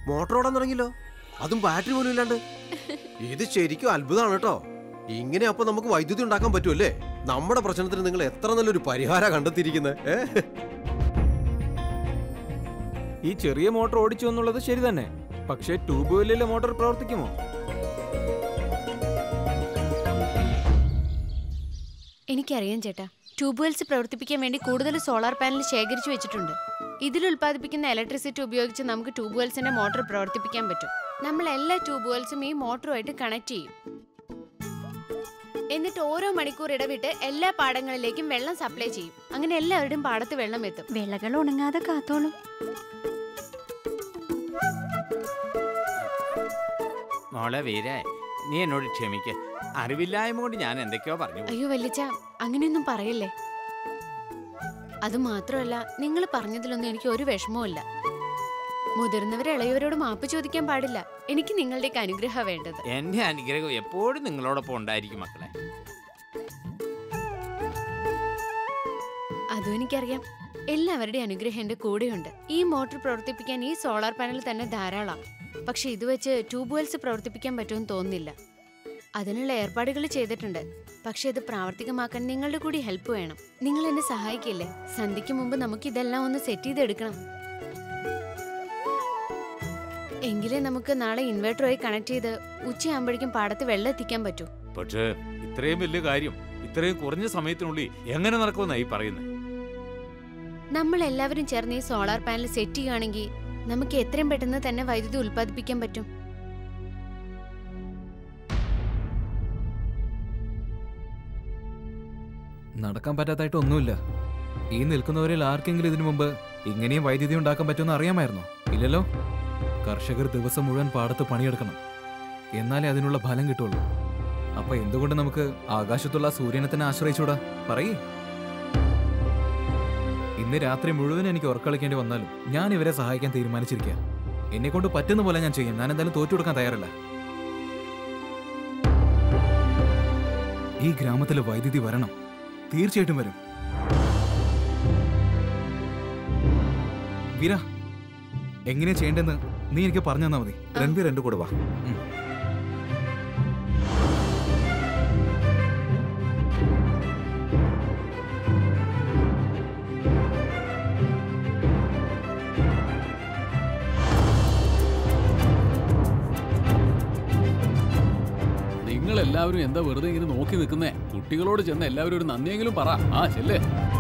Motor ഓടാൻ തുടങ്ങിയല്ലോ അതും ബാറ്ററി പോലും ഇല്ലാണ്ട് ഇത് ശരിക്കും അത്ഭുതമാണ് കേട്ടോ ഇങ്ങനെ അപ്പൊ നമുക്ക് വൈദ്യുതി ഉണ്ടാക്കാൻ പറ്റുമല്ലേ നമ്മുടെ പ്രശ്നത്തിന് നിങ്ങൾ എത്ര നല്ലൊരു പരിഹാരം കണ്ടെത്തിയിരിക്കുന്നത് ഏ ഈ ചെറിയ മോട്ടോർ ഓടിച്ചു എന്നുള്ളത് ശരി തന്നെ പക്ഷേ ട്യൂബ് വെല്ലിലെ മോട്ടോർ പ്രവർത്തിക്കുമോ എനിക്കറിയാം ചേട്ടാ ട്യൂബ്വെൽസ് പ്രവർത്തിപ്പിക്കാൻ വേണ്ടി കൂടുതൽ സോളാർ പാനൽ ശേഖരിച്ചു വെച്ചിട്ടുണ്ട് ഇതിൽ ഉൽപ്പാദിപ്പിക്കുന്ന ഇലക്ട്രിസിറ്റി ഉപയോഗിച്ച് നമുക്ക് ട്യൂബ്വെൽസിന്റെ മോട്ടോർ പ്രവർത്തിപ്പിക്കാൻ പറ്റും നമ്മൾ എല്ലാ ട്യൂബ്വെൽസും ഈ മോട്ടറുമായിട്ട് കണക്ട് ചെയ്യും എന്നിട്ട് ഓരോ മണിക്കൂർ ഇടവിട്ട് എല്ലാ പാടങ്ങളിലേക്കും വെള്ളം സപ്ലൈ ചെയ്യും അങ്ങനെ എല്ലാവരുടെയും പാടത്ത് വെള്ളം എത്തും വിളകൾ ഉണങ്ങാതെ കാത്തോളും മോളെ വീരേ നീ എന്നോട് ക്ഷമിക്ക് അറിവില്ലായ്മ കൊണ്ട് ഞാൻ എന്തൊക്കെയോ പറഞ്ഞു പോയി. അയ്യോ വല്ലിച്ച അങ്ങനെയൊന്നും പറയല്ലേ അത് മാത്രമല്ല നിങ്ങൾ പറഞ്ഞതിലൊന്നും എനിക്ക് ഒരു വിഷമവുമില്ല മുതിർന്നവർ ഇളയവരോട് മാപ്പ് ചോദിക്കാൻ പാടില്ല എനിക്ക് നിങ്ങളുടെയൊക്കെ അനുഗ്രഹം വേണ്ടത് എന്റെ അനുഗ്രഹം എപ്പോഴും നിങ്ങളോടൊപ്പം ഉണ്ടായിരിക്കും മക്കളെ അതും എനിക്കറിയാം എല്ലാവരുടെയും അനുഗ്രഹം എന്റെ കൂടെയുണ്ട് ഈ മോട്ടോർ പ്രവർത്തിപ്പിക്കാൻ ഈ സോളാർ പാനൽ തന്നെ ധാരാളം പക്ഷെ ഇത് വെച്ച് ട്യൂബ്വെൽസ് പ്രവർത്തിപ്പിക്കാൻ പറ്റുമെന്ന് തോന്നുന്നില്ല അതിനുള്ള ഏർപ്പാടുകൾ ചെയ്തിട്ടുണ്ട് പക്ഷെ ഇത് പ്രാവർത്തികമാക്കാൻ നിങ്ങളുടെ കൂടി ഹെൽപ്പ് വേണം നിങ്ങൾ എന്നെ സഹായിക്കില്ലേ സന്ധ്യയ്ക്ക് മുമ്പ് നമുക്ക് ഇതെല്ലാം ഒന്ന് സെറ്റ് ചെയ്തെടുക്കണം എങ്കിലേ നമുക്ക് നാളെ ഇൻവെർട്ടറുമായി കണക്ട് ചെയ്ത് ഉച്ചയാകുമ്പോഴേക്കും പാടത്ത് വെള്ളം എത്തിക്കാൻ പറ്റൂ പക്ഷേ ഇത്രയും വലിയ കാര്യം ഇത്രയും കുറഞ്ഞ സമയത്തിനുള്ളിൽ എങ്ങനെ നടക്കുമെന്നായി പറയുന്നത് നമ്മൾ എല്ലാവരും ചേർന്ന് ഈ സോളാർ പാനൽ സെറ്റ് ചെയ്യുകയാണെങ്കിൽ നമുക്ക് എത്രയും പെട്ടെന്ന് തന്നെ വൈദ്യുതി ഉൽപ്പാദിപ്പിക്കാൻ പറ്റും നടക്കാൻ പറ്റാത്തായിട്ട് ഒന്നുമില്ല ഈ നിൽക്കുന്നവരിൽ ആർക്കെങ്കിലും ഇതിനു മുമ്പ് ഇങ്ങനെയും വൈദ്യുതി ഉണ്ടാക്കാൻ പറ്റുമെന്ന് അറിയാമായിരുന്നോ ഇല്ലല്ലോ കർഷകർ ദിവസം മുഴുവൻ പാടത്ത് പണിയെടുക്കണം എന്നാലേ അതിനുള്ള ഫലം കിട്ടുള്ളൂ അപ്പൊ എന്തുകൊണ്ട് നമുക്ക് ആകാശത്തുള്ള സൂര്യനെ തന്നെ ആശ്രയിച്ചൂടാ പറയേ ഇന്ന് രാത്രി മുഴുവൻ എനിക്ക് ഉറക്കളിക്കേണ്ടി വന്നാലും ഞാൻ ഇവരെ സഹായിക്കാൻ തീരുമാനിച്ചിരിക്കുക എന്നെ കൊണ്ട് പറ്റുന്ന പോലെ ഞാൻ ചെയ്യും ഞാൻ എന്തായാലും തോറ്റു കൊടുക്കാൻ തയ്യാറല്ല ഈ ഗ്രാമത്തിൽ വൈദ്യുതി വരണം തീർച്ചയായിട്ടും വരും വീര എങ്ങനെ ചെയ്യേണ്ടെന്ന് നീ എനിക്ക് പറഞ്ഞു തന്നാ മതി രൺബീർ എന്റെ കൂടെ വാ ഉം. നിങ്ങൾ എല്ലാവരും എന്താ വെറുതെ ഇങ്ങനെ നോക്കി നിൽക്കുന്നേ കുട്ടികളോട് ചെന്ന് എല്ലാവരും ഒരു നന്ദിയെങ്കിലും പറ ആ ചെല്ലേ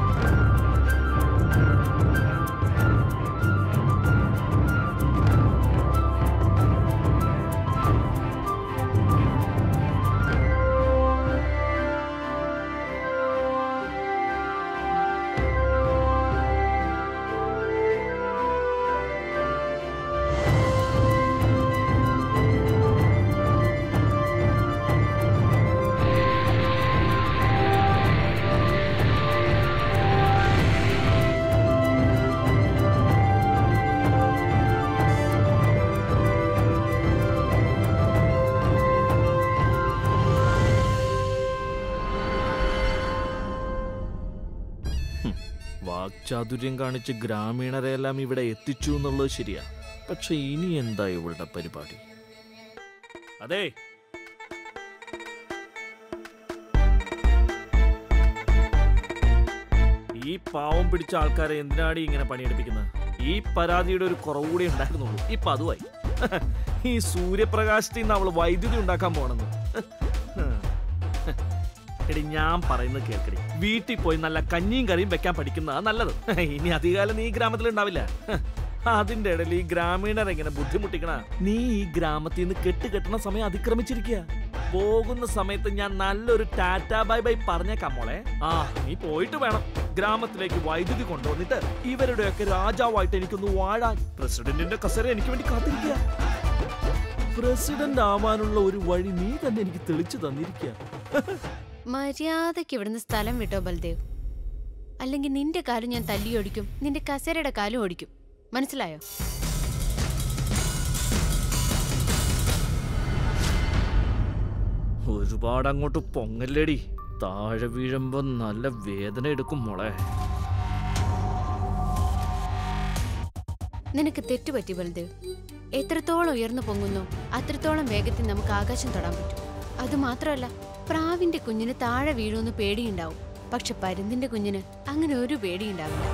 വാക്ചാതുര്യം കാണിച്ച് ഗ്രാമീണരെല്ലാം ഇവിടെ എത്തിച്ചു എന്നുള്ളത് ശരിയാ പക്ഷെ ഇനി എന്താ ഇവളുടെ പരിപാടി അതെ ഈ പാവം പിടിച്ച ആൾക്കാരെ എന്തിനാണ് ഇങ്ങനെ പണിയെടുപ്പിക്കുന്നത് ഈ പരാതിയുടെ ഒരു കുറവ് കൂടി ഉണ്ടായിരുന്നുള്ളൂ ഇപ്പൊ അതുമായി ഈ സൂര്യപ്രകാശത്തിൽ നിന്ന് അവള് വൈദ്യുതി ഉണ്ടാക്കാൻ പോണെന്ന് എടി ഞാൻ പറയുന്നത് കേൾക്കടി വീട്ടിൽ പോയി നല്ല കഞ്ഞിയും കറിയും വെക്കാൻ പഠിക്കുന്നതാ നല്ലത് ഇനി അധികാലം നീ ഈ ഗ്രാമത്തിൽ ഉണ്ടാവില്ല അതിന്റെ ഇടയിൽ ഈ ഗ്രാമീണരെ ഇങ്ങനെ ബുദ്ധിമുട്ടിക്കണ നീ ഈ ഗ്രാമത്തിൽ നിന്ന് കെട്ട് കെട്ടണ സമയം അതിക്രമിച്ചിരിക്കുക പോകുന്ന സമയത്ത് ഞാൻ നല്ലൊരു ടാറ്റാ ബൈ ബൈ പറഞ്ഞേക്കാം മോളെ ആ നീ പോയിട്ട് വേണം ഗ്രാമത്തിലേക്ക് വൈദ്യുതി കൊണ്ടുവന്നിട്ട് ഇവരുടെയൊക്കെ രാജാവായിട്ട് എനിക്കൊന്ന് വാഴാൻ പ്രസിഡന്റിന്റെ കസര എനിക്ക് വേണ്ടി കാത്തിരിക്കുക പ്രസിഡന്റ് ആവാനുള്ള ഒരു വഴി നീ തന്നെ എനിക്ക് തെളിച്ചു തന്നിരിക്കുക മര്യാദയ്ക്ക് ഇവിടുന്ന് സ്ഥലം വിട്ടോ ബൽദേവ് അല്ലെങ്കിൽ നിന്റെ കാലും ഞാൻ തല്ലിയൊടിക്കും നിന്റെ കസേരയുടെ കാലും ഓടിക്കും മനസ്സിലായോ ഒരുപാട് അങ്ങോട്ട് പൊങ്ങല്ലേടി താഴെ വീഴുമ്പോ നല്ല വേദന എടുക്കും മോളെ നിനക്ക് തെറ്റുപറ്റി ബൽദേവ് എത്രത്തോളം ഉയർന്നു പൊങ്ങുന്നു അത്രത്തോളം വേഗത്തിൽ നമുക്ക് ആകാശം തൊടാൻ പറ്റും അതുമാത്രമല്ല പ്രാവിന്റെ കുഞ്ഞിന് താഴെ വീഴുമെന്ന് പേടിയുണ്ടാവും പക്ഷെ പരുന്തിന്റെ കുഞ്ഞിന് അങ്ങനെ ഒരു പേടിയുണ്ടാവില്ല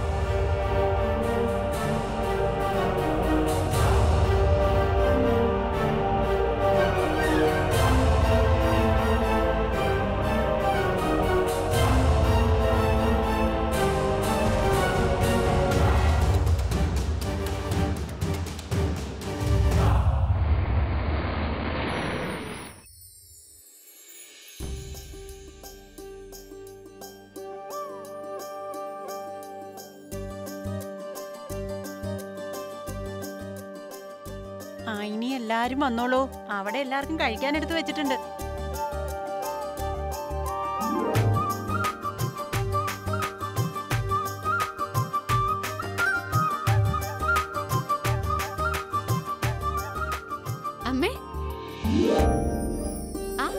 ആ ഇനി എല്ലാരും വന്നോളൂ അവിടെ എല്ലാവർക്കും കഴിക്കാൻ എടുത്തു വെച്ചിട്ടുണ്ട് അമ്മേ ആ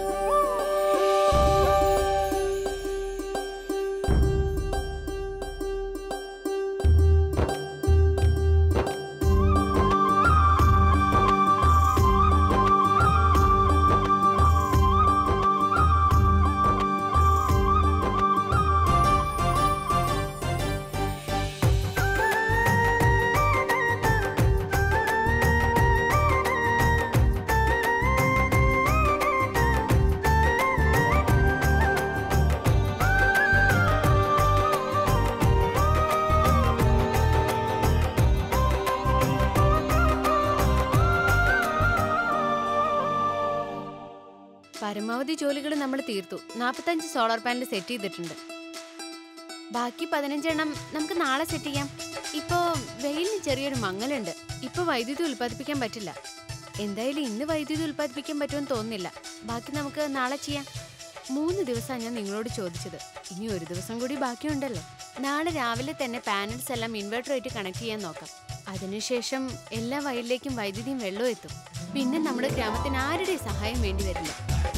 പരമാവധി ജോലികൾ നമ്മൾ തീർത്തു നാൽപ്പത്തഞ്ച് സോളാർ പാനൽ സെറ്റ് ചെയ്തിട്ടുണ്ട് ബാക്കി പതിനഞ്ചെണ്ണം നമുക്ക് നാളെ സെറ്റ് ചെയ്യാം ഇപ്പോ വെയിലിന് ചെറിയൊരു മങ്ങലുണ്ട് ഇപ്പൊ വൈദ്യുതി ഉൽപ്പാദിപ്പിക്കാൻ പറ്റില്ല എന്തായാലും ഇന്ന് വൈദ്യുതി ഉൽപ്പാദിപ്പിക്കാൻ പറ്റുമെന്ന് തോന്നുന്നില്ല ബാക്കി നമുക്ക് നാളെ ചെയ്യാം മൂന്ന് ദിവസമാണ് ഞാൻ നിങ്ങളോട് ചോദിച്ചത് ഇനി ഒരു ദിവസം കൂടി ബാക്കിയുണ്ടല്ലോ നാളെ രാവിലെ തന്നെ പാനൽസ് എല്ലാം ഇൻവെർട്ടറായിട്ട് കണക്ട് ചെയ്യാൻ നോക്കാം അതിനുശേഷം എല്ലാ വയലിലേക്കും വൈദ്യുതിയും വെള്ളവും എത്തും പിന്നെ നമ്മുടെ ഗ്രാമത്തിന് ആരുടെ സഹായം വേണ്ടി വരില്ല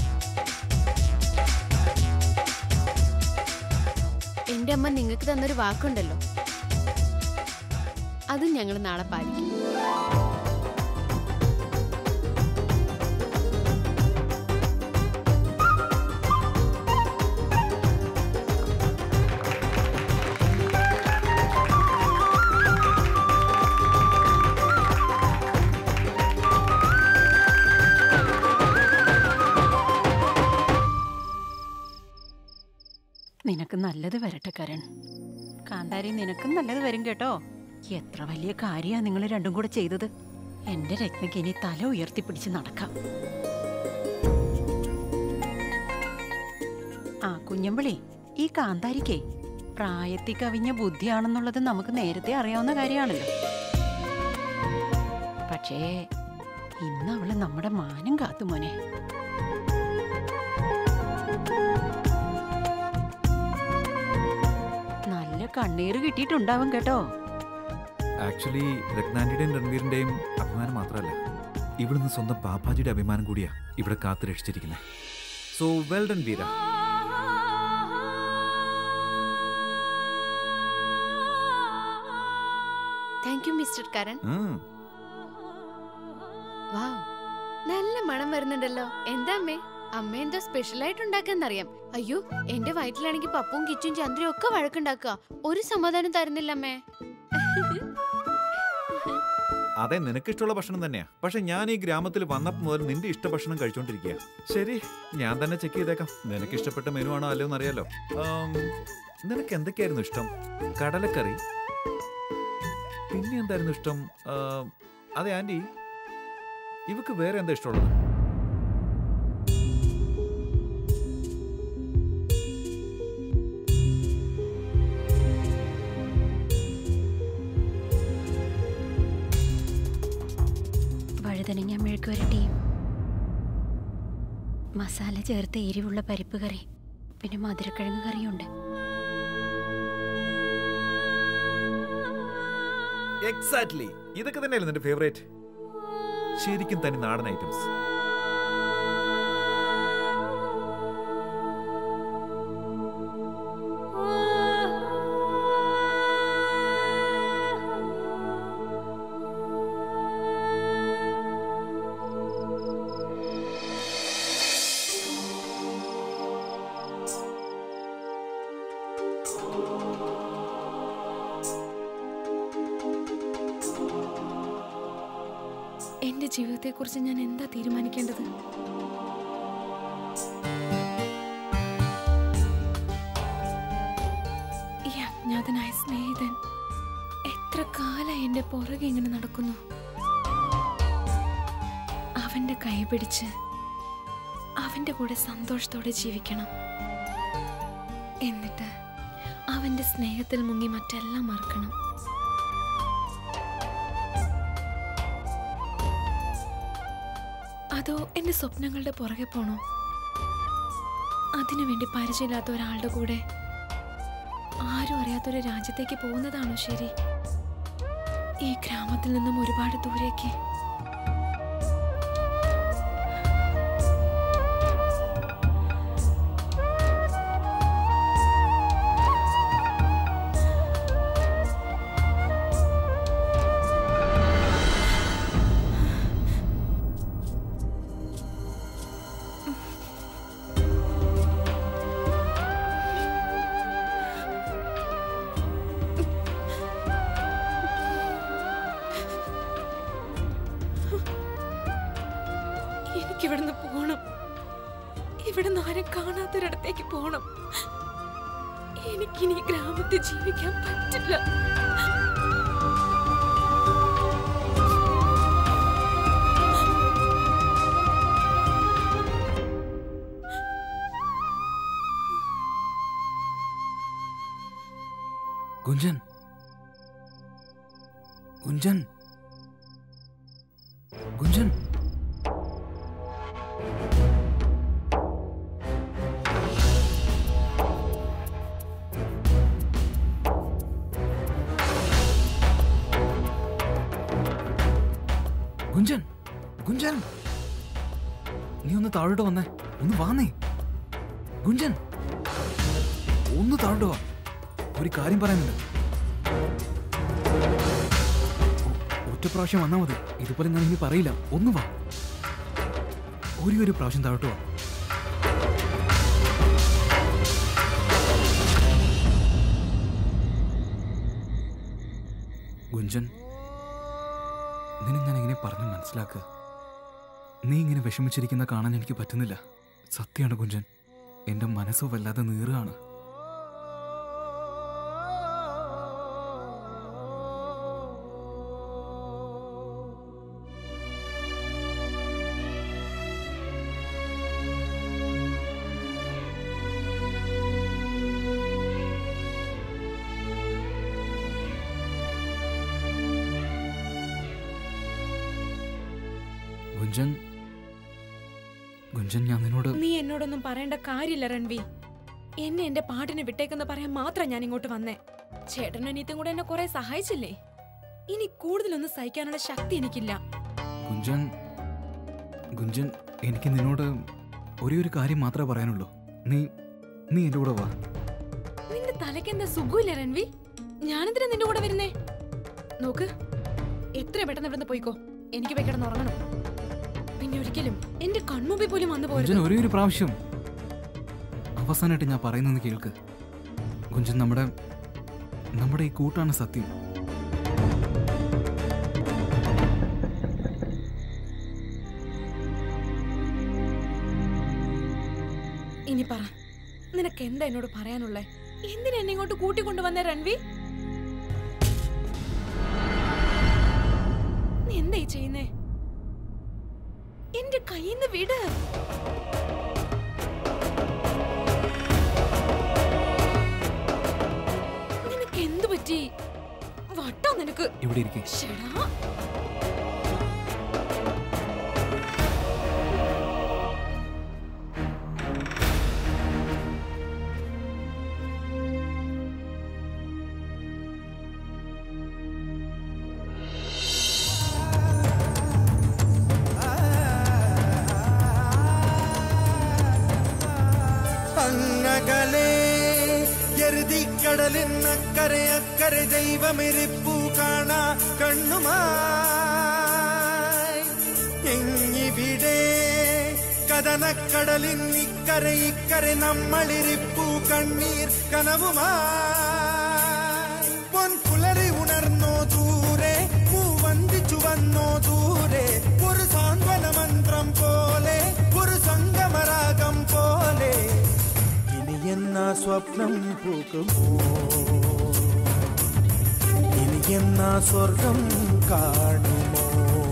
എന്റെ അമ്മ നിങ്ങൾക്ക് തന്നൊരു വാക്കുണ്ടല്ലോ അതും ഞങ്ങൾ നാളെ പാലിക്കും നിനക്ക് നല്ലത് വരട്ടെ കരൺ കാന്താരി നിനക്കും നല്ലത് വരും കേട്ടോ എത്ര വലിയ കാര്യാ നിങ്ങൾ രണ്ടും കൂടെ ചെയ്തത് എന്റെ രത്നയ്ക്ക് ഇനി തല ഉയർത്തിപ്പിടിച്ച് നടക്കാം ആ കുഞ്ഞമ്പിളി ഈ കാന്താരിക്കേ പ്രായത്തിൽ കവിഞ്ഞ ബുദ്ധിയാണെന്നുള്ളത് നമുക്ക് നേരത്തെ അറിയാവുന്ന കാര്യമാണല്ലോ പക്ഷേ ഇന്ന് അവള് നമ്മുടെ മാനം കാത്തു മോനെ നല്ല കണ്ണീര് കിട്ടിയിട്ടുണ്ടാവും കേട്ടോ ആക്ച്വലി രത്നാന്റിയുടെയും രൺവീറിന്റെയും അഭിമാനം മാത്രമല്ല ഇവിടുന്ന് സ്വന്തം പാപ്പാജിയുടെ അഭിമാനം കൂടിയാ ഇവിടെ കാത്തു രക്ഷിച്ചിരിക്കുന്നത് so well done Veera thank you mister Karan ഉം. വാവ് നല്ല മണം വരുന്നുണ്ടല്ലോ എന്താ അമ്മേ അമ്മ എന്തോ സ്പെഷ്യൽ ആയിട്ട് ഉണ്ടാക്കാന്നറിയാം അയ്യോ എന്റെ വയറ്റിലാണെങ്കിൽ പപ്പും കിച്ചും ചന്ദ്രയും ഒക്കെ വഴക്കുണ്ടാക്കുക ഒരു സമാധാനം തരുന്നില്ല അമ്മേ അതെ നിനക്കിഷ്ടമുള്ള ഭക്ഷണം തന്നെയാ പക്ഷെ ഞാൻ ഈ ഗ്രാമത്തിൽ വന്നപ്പോൾ മുതൽ നിന്റെ ഇഷ്ട ഭക്ഷണം കഴിച്ചോണ്ടിരിക്കുക ശരി ഞാൻ തന്നെ ചെക്ക് ചെയ്തേക്കാം നിനക്ക് ഇഷ്ടപ്പെട്ട മെനു ആണോ അല്ലയോ എന്നറിയാലോ ആം, നിനക്ക് എന്തൊക്കെയായിരുന്നു ഇഷ്ടം കടലക്കറി പിന്നെ എന്തായിരുന്നു ഇഷ്ടം ആ, അതെ ആന്റി ഇവക്ക് വേറെ എന്താ ഇഷ്ടമുള്ളത് വഴുതനങ്ങ മെഴുക്ക് വരട്ടിയും മസാല ചേർത്ത എരിവുള്ള പരിപ്പ് കറി പിന്നെ മധുരക്കിഴങ്ങ് കറിയുണ്ട് എക്സാക്ട്ലി ഇതൊക്കെ തന്നെയല്ലേ നിന്റെ ഫേവറേറ്റ് ശരിക്കും തനി നാടൻ ഐറ്റംസ് എന്റെ ജീവിതത്തെക്കുറിച്ച് ഞാൻ എന്താ തീരുമാനിക്കേണ്ടത് ഈ അജ്ഞാതനായ സ്നേഹിതൻ എത്ര കാലം എന്റെ പുറകെ ഇങ്ങനെ നടക്കുന്നു അവന്റെ കൈ പിടിച്ച് അവന്റെ കൂടെ സന്തോഷത്തോടെ ജീവിക്കണം എന്നിട്ട് അവന്റെ സ്നേഹത്തിൽ മുങ്ങി മറ്റെല്ലാം മറക്കണം അതോ എന്റെ സ്വപ്നങ്ങളുടെ പുറകെ പോണോ അതിനുവേണ്ടി പരിചയമില്ലാത്ത ഒരാളുടെ കൂടെ ആരും അറിയാത്തൊരു രാജ്യത്തേക്ക് പോകുന്നതാണോ ശരി ഈ ഗ്രാമത്തിൽ നിന്നും ഒരുപാട് ദൂരേക്ക് എനിക്കിവിടുന്ന് പോണം ഇവിടുന്ന് ആരും കാണാത്തൊരിടത്തേക്ക് പോണം എനിക്കിനി ഈ ഗ്രാമത്തിൽ ജീവിക്കാൻ പറ്റില്ല ഗുഞ്ചൻ ഗുഞ്ചൻ ഗുഞ്ചൻ ഗുഞ്ചൻ ഗുഞ്ചൻ നീ ഒന്ന് താഴോട്ട് വന്നേ ഒന്ന് വാന്നേ ഗുഞ്ചൻ ഒന്ന് താഴോട്ട് വാ ഒരു കാര്യം പറയാനുണ്ട് ഒ- ഒറ്റ പ്രാവശ്യം വന്നാൽ മതി ഇതുപോലെ ഞാൻ ഇനി പറയില്ല ഒന്ന് വാ ഒരു ഒരു പ്രാവശ്യം താഴോട്ട് വാ ഗുഞ്ചൻ നിന്നെ ഞാൻ എങ്ങനെ പറഞ്ഞു മനസ്സിലാക്കുക നീ ഇങ്ങനെ വിഷമിച്ചിരിക്കുന്ന കാണാൻ എനിക്ക് പറ്റുന്നില്ല സത്യമാണ് കുഞ്ചൻ എൻ്റെ മനസ്സോ വല്ലാതെ നീറുകയാണ് ഗുഞ്ചൻ ഗുഞ്ചൻ ഞാൻ നിന്നോട് നീ എന്നോടൊന്നും പറയേണ്ട കാര്യമില്ല രൺവി എന്നെ എന്റെ പാട്ടിന് വിട്ടേക്കെന്ന് പറയാൻ മാത്രം ഞാൻ ഇങ്ങോട്ട് വന്നേ ചേട്ടനും അനിയത്തും കൂടെ എന്നെ കുറെ സഹായിച്ചില്ലേ ഇനി കൂടുതലൊന്നും സഹിക്കാനുള്ള ശക്തി എനിക്കില്ല ഗുഞ്ചൻ ഗുഞ്ചൻ എനിക്ക് നിന്നോട് ഒരേ ഒരു കാര്യം മാത്രമേ പറയാനുള്ളൂ നീ നീ എൻ്റെ കൂടെ വാ നിന്റെ തലയ്ക്ക് എന്താ സുഖമില്ല രൺവി ഞാനെന്തിനാ നിന്റെ കൂടെ വരുന്നേ നോക്ക് എത്ര പെട്ടെന്ന് ഇവിടുന്ന് പോയിക്കോ എനിക്ക് പോയി കിടന്ന് ഉറങ്ങണം പിന്നെ ഒരിക്കലും എന്റെ കൺമുമ്പിൽ പോലും വന്നു ഗുഞ്ചൻ പോരുത് ഒരേ ഒരു പ്രാവശ്യം അവസാനമായിട്ട് ഞാൻ പറയുന്നത് കേൾക്ക് ഗുഞ്ചൻ നമ്മുടെ നമ്മുടെ ഈ കൂട്ടാണ് സത്യം ഇനി പറ നിനക്ക് എന്താ എന്നോട് പറയാനുള്ളേ എന്തിനാ എന്നെ ഇങ്ങോട്ട് കൂട്ടിക്കൊണ്ടുവന്നേ രൺവി നീ എന്തായി ചെയ്യുന്നേ എന്റെ കയ്യിന്ന് വിട് നിനക്ക് എന്തു പറ്റി വട്ടോ നിനക്ക് ഇവിടെ ഇരിക്കേ ശ്ശെടാ. അങ്ങകലെ എരുതിക്കടലിനക്കരെ അക്കരെ ദൈവമിരിപ്പു കാണാ കണ്ണുമായി എങ്ങിവിടെ കഥനക്കടലിൻ ഇക്കരെ ഇക്കരെ നമ്മളിരിപ്പു കണ്ണീർ കനവുമായി പൊൻപുലരി ഉണർന്നോ ദൂരെ പൂവന്തിച്ചു വന്നോ ദൂരെ എന്നാ സ്വപ്നം പൂക്കുമോ ഇനി എന്നാ സ്വർഗം കാണുമോ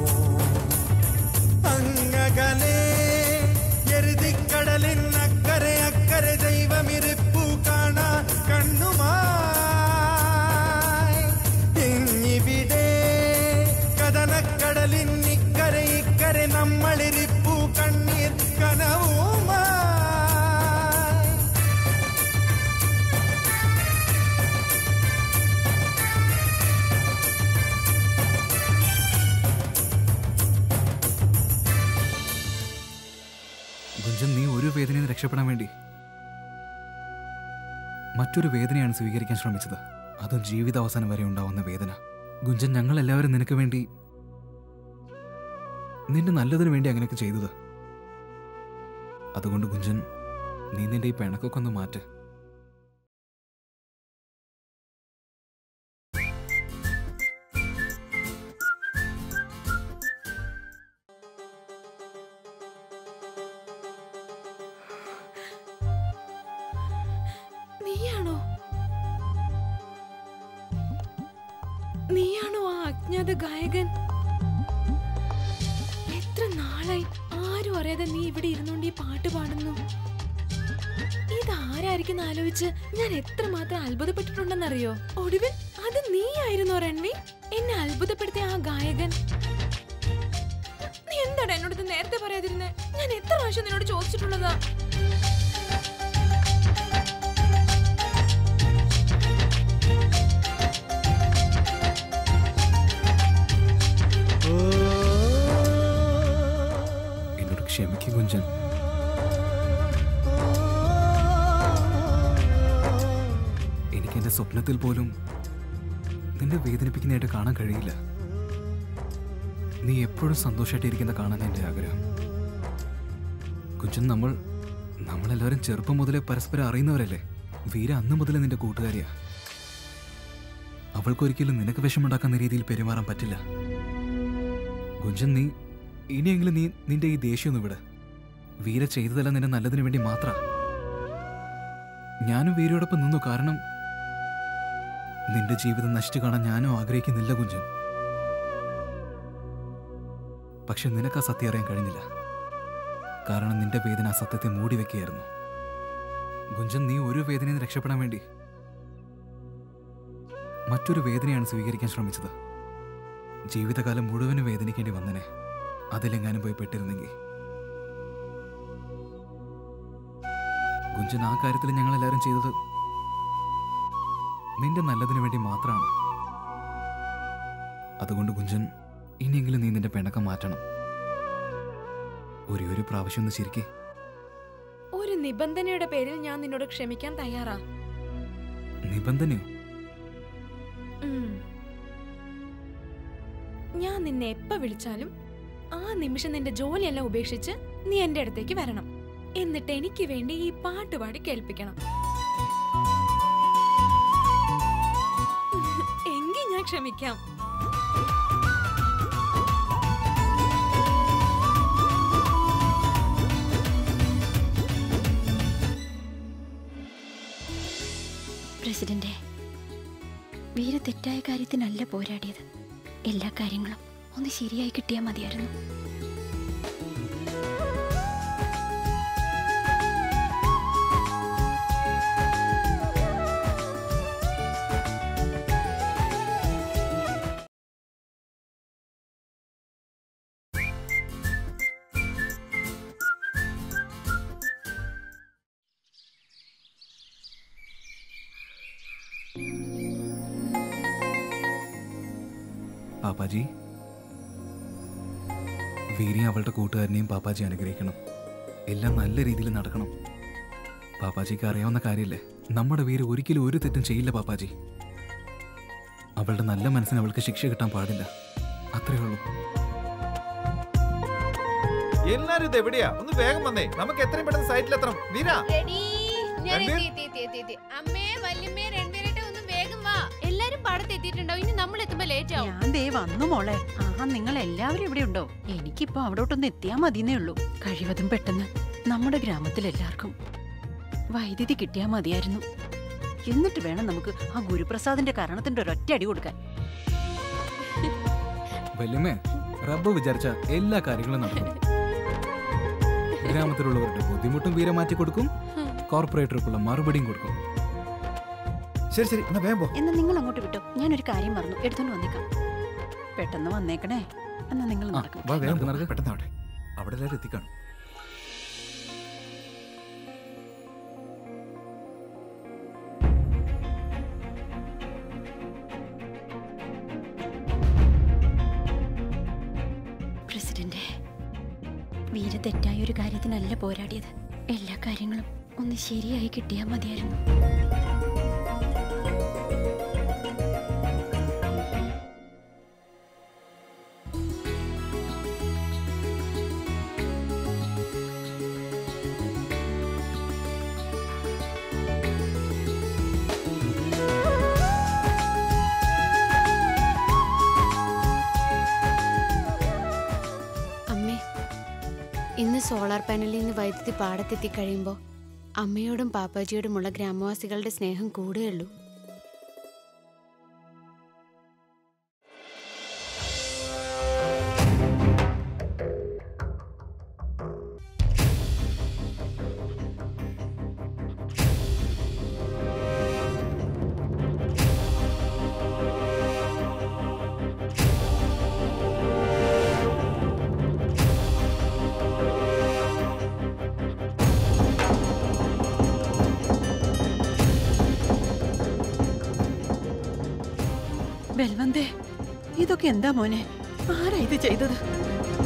അങ്ങകലെ എരുതിക്കടലിൻ അക്കരെ അക്കരെ ദൈവമിരിപ്പു കാണാ കണ്ണുമായി എങ്ങിവിടെ കടലക്കടലിൻ ഇക്കരെ ഇക്കരെ നമ്മളിരിപ്പു കണ്ണീർ കനവുമായി ഗുഞ്ചൻ നീ ഒരു വേദനയിൽ നിന്ന് രക്ഷപ്പെടാൻ വേണ്ടി മറ്റൊരു വേദനയാണ് സ്വീകരിക്കാൻ ശ്രമിച്ചത് അതും ജീവിതാവസാനം വരെ ഉണ്ടാവുന്ന വേദന ഗുഞ്ചൻ ഞങ്ങൾ എല്ലാവരും നിനക്ക് വേണ്ടി നിന്റെ നല്ലതിനു വേണ്ടി അങ്ങനെയൊക്കെ ചെയ്തത് അതുകൊണ്ട് ഗുഞ്ചൻ നീ നിന്റെ ഈ പിണക്കൊക്കെ ഒന്ന് മാറ്റ് നീയാണോ നീയാണോ ആ അജ്ഞാത ഗായകൻ എത്ര നാളായി ആരും അറിയാതെ നീ ഇവിടെ ഇരുന്നോണ്ട് ഈ പാട്ട് പാടുന്നു ഇതാരായിരിക്കും ആലോചിച്ച് ഞാൻ എത്രമാത്രം അത്ഭുതപ്പെട്ടിട്ടുണ്ടെന്നറിയോ ഒടുവിൽ അത് നീ ആയിരുന്നോ രൺവി എന്നെ അത്ഭുതപ്പെടുത്തിയ ആ ഗായകൻ നീ എന്താണ് എന്നോട് ഇത് നേരത്തെ പറയാതിരുന്നേ ഞാൻ എത്ര പ്രാവശ്യം നിന്നോട് ചോദിച്ചിട്ടുള്ളതാ എന്നോട് ക്ഷമിക്കും ഗുഞ്ചൻ എനിക്ക് എന്റെ സ്വപ്നത്തിൽ പോലും നിന്നെ വേദനിപ്പിക്കുന്നതായിട്ട് കാണാൻ കഴിയില്ല നീ എപ്പോഴും സന്തോഷമായിട്ടിരിക്കുന്ന കാണാൻ എൻ്റെ ആഗ്രഹം കുഞ്ചൻ നമ്മൾ നമ്മളെല്ലാവരും ചെറുപ്പം മുതലേ പരസ്പരം അറിയുന്നവരല്ലേ വീര അന്ന് മുതലേ നിന്റെ കൂട്ടുകാരിയാ അവൾക്കൊരിക്കലും നിനക്ക് വിഷമുണ്ടാക്കുന്ന രീതിയിൽ പെരുമാറാൻ പറ്റില്ല ഗുഞ്ചൻ നീ ഇനിയെങ്കിലും നീ നിന്റെ ഈ ദേഷ്യമൊന്നും വിട് വീര ചെയ്തതെല്ലാം നിന്റെ നല്ലതിനു വേണ്ടി മാത്ര ഞാനും വീരയോടൊപ്പം നിന്നു കാരണം നിന്റെ ജീവിതം നശിച്ചു കാണാൻ ഞാനും ആഗ്രഹിക്കുന്നില്ല കുഞ്ചൻ പക്ഷെ നിനക്ക് ആ സത്യം അറിയാൻ കഴിഞ്ഞില്ല കാരണം നിന്റെ വേദന ആ സത്യത്തെ മൂടി വെക്കുകയായിരുന്നു ഗുഞ്ചൻ നീ ഒരു വേദനയിൽ നിന്ന് രക്ഷപ്പെടാൻ വേണ്ടി മറ്റൊരു വേദനയാണ് സ്വീകരിക്കാൻ ശ്രമിച്ചത് ജീവിതകാലം മുഴുവനും വേദനിക്കേണ്ടി വന്നനെ അതിലെങ്ങാനും പോയി പെട്ടിരുന്നെങ്കിൽ ഗുഞ്ചൻ ആ കാര്യത്തിൽ ഞങ്ങൾ എല്ലാവരും ചെയ്തത് നിന്റെ നല്ലതിനു വേണ്ടി മാത്രമാണ് അതുകൊണ്ട് ഗുഞ്ചൻ ഇനിയെങ്കിലും നീ നിന്റെ പിണക്കം മാറ്റണം ഒരേ ഒരു പ്രാവശ്യം ഒന്ന് ചിരിക്കേ ഒരു നിബന്ധനയുടെ പേരിൽ ഞാൻ നിന്നോട് ക്ഷമിക്കാൻ തയ്യാറാ നിബന്ധനയോ ഉം. ഞാൻ നിന്നെ എപ്പ വിളിച്ചാലും ആ നിമിഷം നിന്റെ ജോലിയെല്ലാം ഉപേക്ഷിച്ച് നീ എന്റെ അടുത്തേക്ക് വരണം എന്നിട്ട് എനിക്ക് വേണ്ടി ഈ പാട്ട് പാടി കേൾപ്പിക്കണം എങ്കിൽ ഞാൻ ക്ഷമിക്കാം പ്രസിഡന്റെ വീര തെറ്റായ കാര്യത്തിനല്ല പോരാടിയത് എല്ലാ കാര്യങ്ങളും ഒന്ന് ശരിയായി കിട്ടിയാൽ മതിയായിരുന്നു പാപ്പാജി വീരി അവളുടെ കൂട്ടുകാരനെയും പാപ്പാജി അനുഗ്രഹിക്കണം എല്ലാം നല്ല രീതിയിൽ നടക്കണം പാപ്പാജിക്ക് അറിയാവുന്ന കാര്യമല്ലേ നമ്മുടെ വീര് ഒരിക്കലും ഒരു തെറ്റും ചെയ്യില്ല പാപ്പാജി അവളുടെ നല്ല മനസ്സിന് അവൾക്ക് ശിക്ഷ കിട്ടാൻ പാടില്ല അത്രേ ഉള്ളൂ എല്ലാരും ഇത് എവിടെയാ ഒന്ന് വേഗം വന്നേ നമുക്ക് എത്രയും പെട്ടെന്ന് സൈറ്റിലെത്തണം വീര ഞാൻ രൺവീർ? എത്തി, എത്തി, എത്തി, എത്തി, എത്തി. അമ്മേ വല്യമ്മേ രണ്ടുപേരുടെ ഒന്ന് വേഗം വാ എല്ലാരും പാടത്ത് എത്തിയിട്ടുണ്ടാവും ഇനി നമ്മൾ എത്തുമ്പോ ലേറ്റ് ആവും ഞാൻ ദേ വന്നു മോളെ ആഹാ നിങ്ങൾ എല്ലാവരും ഇവിടെ ഉണ്ടോ എനിക്കിപ്പോ അവിടോട്ടൊന്ന് എത്തിയാ മതിന്നേ ഉള്ളൂ കഴിവതും പെട്ടെന്ന് നമ്മുടെ ഗ്രാമത്തിൽ എല്ലാവർക്കും വൈദ്യുതി കിട്ടിയാ മതിയായിരുന്നു എന്നിട്ട് വേണം നമുക്ക് ആ ഗുരുപ്രസാദിന്റെ കാരണത്തിന്റെ ഒരൊറ്റ അടി കൊടുക്കാൻ വല്യമ്മേ റബ്ബ് വിചാരിച്ച എല്ലാ കാര്യങ്ങളും നടക്കും ഗ്രാമത്തിലുള്ളവരുടെ ബുദ്ധിമുട്ടും വീരെ മാറ്റി കൊടുക്കും കോർപ്പറേറ്റർക്കുള്ള മറുപടിയും കൊടുക്കും ശരി ശരി എന്നാ വേഗം പോ എന്നാ നിങ്ങൾ അങ്ങോട്ട് വിട്ടോ ഞാനൊരു കാര്യം മറന്നു എടുത്തോണ്ട് വന്നേക്കാം പെട്ടെന്ന് വന്നേക്കണേ എന്നാ നിങ്ങൾ നടക്കും വാ വേഗം നടക്ക്. പെട്ടെന്ന് ആവട്ടെ അവിടെ എല്ലാവരും എത്തിക്കാണും പ്രസിഡന്റ് വീര തെറ്റായ ഒരു കാര്യത്തിനല്ല പോരാടിയത് എല്ലാ കാര്യങ്ങളും ഒന്ന് ശരിയായി കിട്ടിയാൽ മതിയായിരുന്നു അമ്മേ ഇന്ന് സോളാർ പാനലിൽ നിന്ന് വൈദ്യുതി പാടത്തെത്തി കഴിയുമ്പോൾ അമ്മയോടും പാപ്പാജിയോടുമുള്ള ഗ്രാമവാസികളുടെ സ്നേഹം കൂടുകയുള്ളൂ ബൽവന്തേ ഇതൊക്കെ എന്താ മോനെ ആരാ ഇത് ചെയ്തത്